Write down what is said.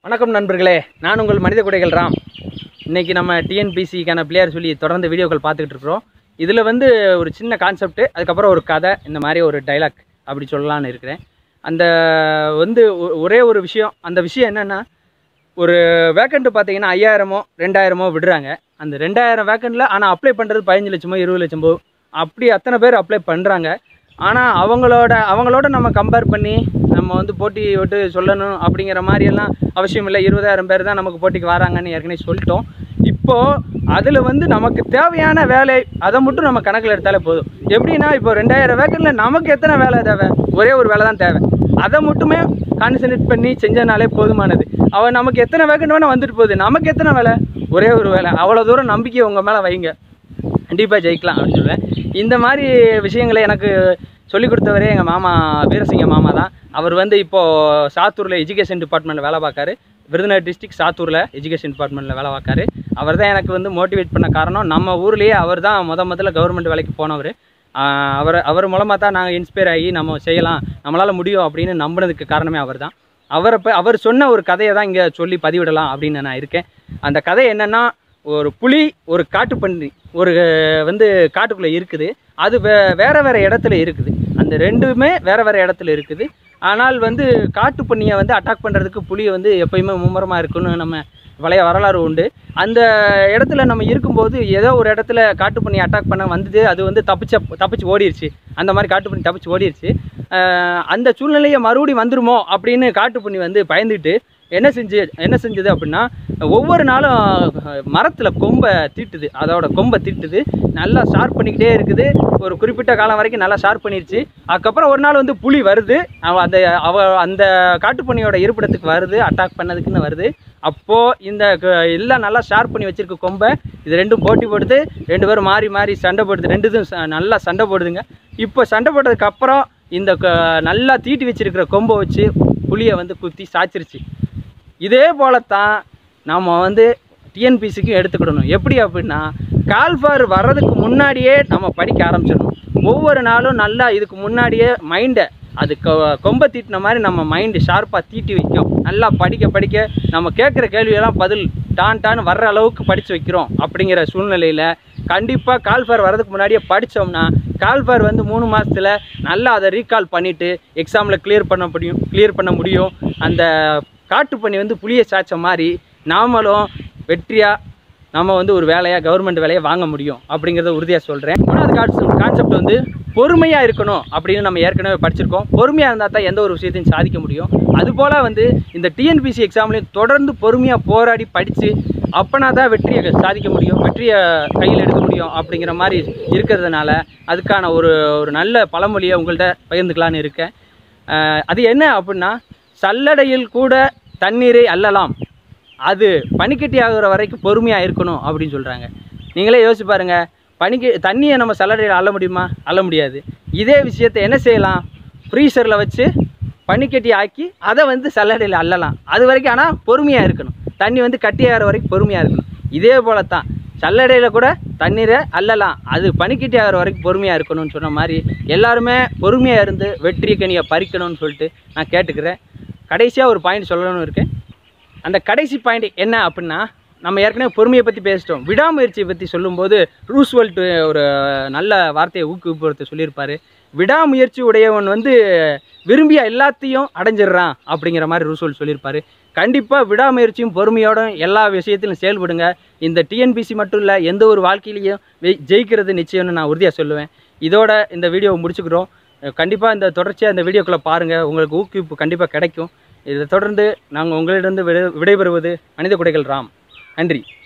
வணக்கம் நண்பர்களே நான் உங்கள் மனித குடைகள் ராம் இன்னைக்கு நம்ம டிஎன்பிசிக்கான பிளேயர் சொல்லி தொடர்ந்து வீடியோக்கள் பார்த்துக்கிட்டு இருக்கிறோம் இதில் வந்து ஒரு சின்ன கான்செப்ட் அதுக்கப்புறம் ஒரு கதை இந்த மாதிரி ஒரு டைலாக் அப்படி சொல்லலான்னு இருக்கிறேன் அந்த வந்து ஒ- ஒரே ஒரு விஷயம் அந்த விஷயம் என்னென்னா ஒரு வேக்கண்ட்டு பார்த்தீங்கன்னா ஐயாயிரமோ ரெண்டாயிரமோ விடுறாங்க அந்த ரெண்டாயிரம் வேக்கண்ட்டில் ஆனால் அப்ளை பண்ணுறது பதினஞ்சு லட்சமோ இருபது லட்சமோ அப்படி அத்தனை பேர் அப்ளை பண்ணுறாங்க ஆனால் அவங்களோட அவங்களோட நம்ம கம்பேர் பண்ணி நம்ம வந்து போட்டி விட்டு சொல்லணும் அப்படிங்கிற மாதிரியெல்லாம் அவசியம் இல்லை இருபதாயிரம் பேர் தான் நமக்கு போட்டிக்கு வராங்கன்னு ஏற்கனவே சொல்லிட்டோம் இப்போது அதில் வந்து நமக்கு தேவையான வேலை அதை மட்டும் நம்ம கணக்கில் எடுத்தாலே போதும் எப்படின்னா இப்போ ரெண்டாயிரம் வேக்கனில் நமக்கு எத்தனை வேலை தேவை ஒரே ஒரு வேலை தான் தேவை அதை மட்டுமே கான்சன்ட்ரேட் பண்ணி செஞ்சனாலே போதுமானது அவன் நமக்கு எத்தனை வேக்கண்ட் வேணால் வந்துட்டு போகுது நமக்கு எத்தனை வேலை ஒரே ஒரு வேலை அவ்வளோ தூரம் நம்பிக்கை உங்கள் மேலே வைங்க கண்டிப்பாக ஜெயிக்கலாம் அப்படின்னு சொல்லுவேன் இந்த மாதிரி விஷயங்களை எனக்கு சொல்லிக் கொடுத்தவரே எங்கள் மாமா வீரசிங்க மாமா தான் அவர் வந்து இப்போது சாத்தூரில் எஜுகேஷன் டிபார்ட்மெண்ட்டில் வேலை பார்க்காரு விருதுநகர் டிஸ்ட்ரிக்ட் சாத்தூரில் எஜுகேஷன் டிபார்ட்மெண்ட்டில் வேலை பார்க்காரு அவர் தான் எனக்கு வந்து மோட்டிவேட் பண்ண காரணம் நம்ம ஊர்லேயே அவர் தான் முத முதல்ல கவர்மெண்ட் வேலைக்கு போனவர் அவர் அவர் மூலமாக தான் நாங்கள் இன்ஸ்பயர் ஆகி நம்ம செய்யலாம் நம்மளால் முடியும் அப்படின்னு நம்பினதுக்கு காரணமே அவர் தான் அவரை இப்போ அவர் சொன்ன ஒரு கதையை தான் இங்கே சொல்லி பதிவிடலாம் அப்படின்னு நான் இருக்கேன் அந்த கதை என்னென்னா ஒரு புலி ஒரு காட்டுப்பன்றி ஒரு அஹ், வந்து காட்டுக்குள்ளே இருக்குது அது வே வேறு வேறு இடத்துல இருக்குது அந்த ரெண்டுமே வேறு வேறு இடத்துல இருக்குது ஆனால் வந்து காட்டுப்பன்னியை வந்து அட்டாக் பண்ணுறதுக்கு புலி வந்து எப்பயுமே மும்முரமாக இருக்குன்னு நம்ம பழைய வரலாறு உண்டு அந்த இடத்துல நம்ம இருக்கும்போது ஏதோ ஒரு இடத்துல காட்டுப்பன்னி அட்டாக் பண்ண வந்தது அது வந்து தப்பிச்ச தப்பிச்சு ஓடிருச்சு அந்த மாதிரி காட்டுப்பன்னி தப்பிச்சு ஓடிருச்சு அஹ் அந்த சூழ்நிலையை மறுபடியும் வந்துருமோ அப்படின்னு காட்டுப்பன்னி வந்து பயந்துட்டு என்ன செஞ்சு என்ன செஞ்சது அப்படின்னா ஒவ்வொரு நாளும் மரத்தில் கொம்பை தீட்டுது அதோட கொம்பை தீட்டுது நல்லா ஷார்ப் பண்ணிக்கிட்டே இருக்குது ஒரு குறிப்பிட்ட காலம் வரைக்கும் நல்லா ஷார்ப் பண்ணிருச்சு அதுக்கப்புறம் ஒரு நாள் வந்து புலி வருது அவ அந்த அவ அந்த காட்டுப்பன்னியோட இருப்பிடத்துக்கு வருது அட்டாக் பண்ணதுக்குன்னு வருது அப்போது இந்த க- எல்லாம் நல்லா ஷார்ப் பண்ணி வச்சிருக்க கொம்பை இது ரெண்டும் போட்டி போடுது ரெண்டு பேரும் மாறி மாறி சண்டை போடுது ரெண்டு இதுவும் ச- நல்லா சண்டை போடுதுங்க இப்போ சண்டை போட்டதுக்கு அப்புறம் இந்த க- நல்லா தீட்டி வச்சிருக்கிற கொம்பை வச்சு புளியை வந்து குத்தி சாச்சிருச்சு இதே போலத்தான் நாம் வந்து டிஎன்பிசிக்கும் எடுத்துக்கிடணும் எப்படி அப்படின்னா கால்ஃபார் வர்றதுக்கு முன்னாடியே நம்ம படிக்க ஆரம்பிச்சிடணும் ஒவ்வொரு நாளும் நல்லா இதுக்கு முன்னாடியே மைண்டை அது கொ கொம்பை தீட்டின மாதிரி நம்ம மைண்டு ஷார்ப்பாக தீட்டி வைக்கும் நல்லா படிக்க படிக்க நம்ம கேட்குற கேள்வியெல்லாம் பதில் டான் டான் வர்ற அளவுக்கு படித்து வைக்கிறோம் அப்படிங்கிற சூழ்நிலையில் கண்டிப்பாக கால்ஃபார் வர்றதுக்கு முன்னாடியே படித்தோம்னா கால்ஃபார் வந்து மூணு மாதத்தில் நல்லா அதை ரீகால் பண்ணிவிட்டு எக்ஸாமில் கிளியர் பண்ண முடியும் கிளியர் பண்ண முடியும் அந்த காட்டுப்பண்ணி வந்து புளியை சாய்ச்ச மாதிரி நாமளும் வெற்றியாக நம்ம வந்து ஒரு வேலையாக கவர்மெண்ட் வேலையை வாங்க முடியும் அப்படிங்கிறத உறுதியாக சொல்கிறேன் மூணாவது கான்செப்ட் கான்செப்ட் வந்து பொறுமையாக இருக்கணும் அப்படின்னு நம்ம ஏற்கனவே படிச்சிருக்கோம் பொறுமையாக இருந்தால் தான் எந்த ஒரு விஷயத்தையும் சாதிக்க முடியும் அதுபோல் வந்து இந்த டிஎன்பிசி எக்ஸாம்லேயும் தொடர்ந்து பொறுமையாக போராடி படித்து அப்பனா தான் வெற்றியை சாதிக்க முடியும் வெற்றியை கையில் எடுக்க முடியும் அப்படிங்கிற மாதிரி இருக்கிறதுனால அதுக்கான ஒரு ஒரு நல்ல பழமொழியை உங்கள்கிட்ட பகிர்ந்துக்கலான்னு இருக்கேன் அஹ் அது என்ன அப்படின்னா சல்லடையில் கூட தண்ணீரை அள்ளலாம் அது பனிக்கட்டி ஆகுற வரைக்கும் பொறுமையாக இருக்கணும் அப்படின்னு சொல்கிறாங்க நீங்களே யோசிச்சு பாருங்க பனிக்கு தண்ணியை நம்ம சல்லடையில் அள்ள முடியுமா அள்ள முடியாது இதே விஷயத்தை என்ன செய்யலாம் ஃப்ரீசரில் வச்சு பனிக்கட்டி ஆக்கி அதை வந்து சல்லடையில் அள்ளலாம் அது வரைக்கும் ஆனால் பொறுமையாக இருக்கணும் தண்ணி வந்து கட்டியாகிற வரைக்கும் பொறுமையாக இருக்கணும் இதே போல தான் சல்லடையில் கூட தண்ணீரை அள்ளலாம் அது பனிக்கட்டி ஆகிற வரைக்கும் பொறுமையாக இருக்கணும்னு சொன்ன மாதிரி எல்லாருமே பொறுமையாக இருந்து வெற்றி கனியை பறிக்கணும்னு சொல்லிட்டு நான் கேட்டுக்கிறேன் கடைசியாக ஒரு பாயிண்ட் சொல்லணும்னு இருக்கேன் அந்த கடைசி பாயிண்ட் என்ன அப்படின்னா நம்ம ஏற்கனவே பொறுமையை பற்றி பேசிட்டோம் விடாமுயற்சியை பற்றி சொல்லும்போது ரூஸ்வெல்ட் ஒரு நல்ல வார்த்தையை ஊக்குவிப்படுத்த சொல்லியிருப்பாரு விடாமுயற்சி உடையவன் வந்து விரும்பிய எல்லாத்தையும் அடைஞ்சிடுறான் அப்படிங்கிற மாதிரி ரூஸ்வெல்ட் சொல்லியிருப்பாரு கண்டிப்பாக விடாமுயற்சியும் பொறுமையோடும் எல்லா விஷயத்திலும் செயல்படுங்க இந்த டிஎன்பிசி மட்டும் இல்லை எந்த ஒரு வாழ்க்கையிலையும் வெ- ஜெயிக்கிறது நிச்சயம்னு நான் உறுதியாக சொல்லுவேன் இதோட இந்த வீடியோவை முடிச்சுக்கிறோம் கண்டிப்பாக இந்த தொடர்ச்சியாக இந்த வீடியோக்குள்ளே பாருங்கள் உங்களுக்கு ஊக்குவிப்பு கண்டிப்பாக கிடைக்கும் இதை தொடர்ந்து நாங்கள் உங்களிடம் விடை விடைபெறுவது மனித குடைகள் ராம் நன்றி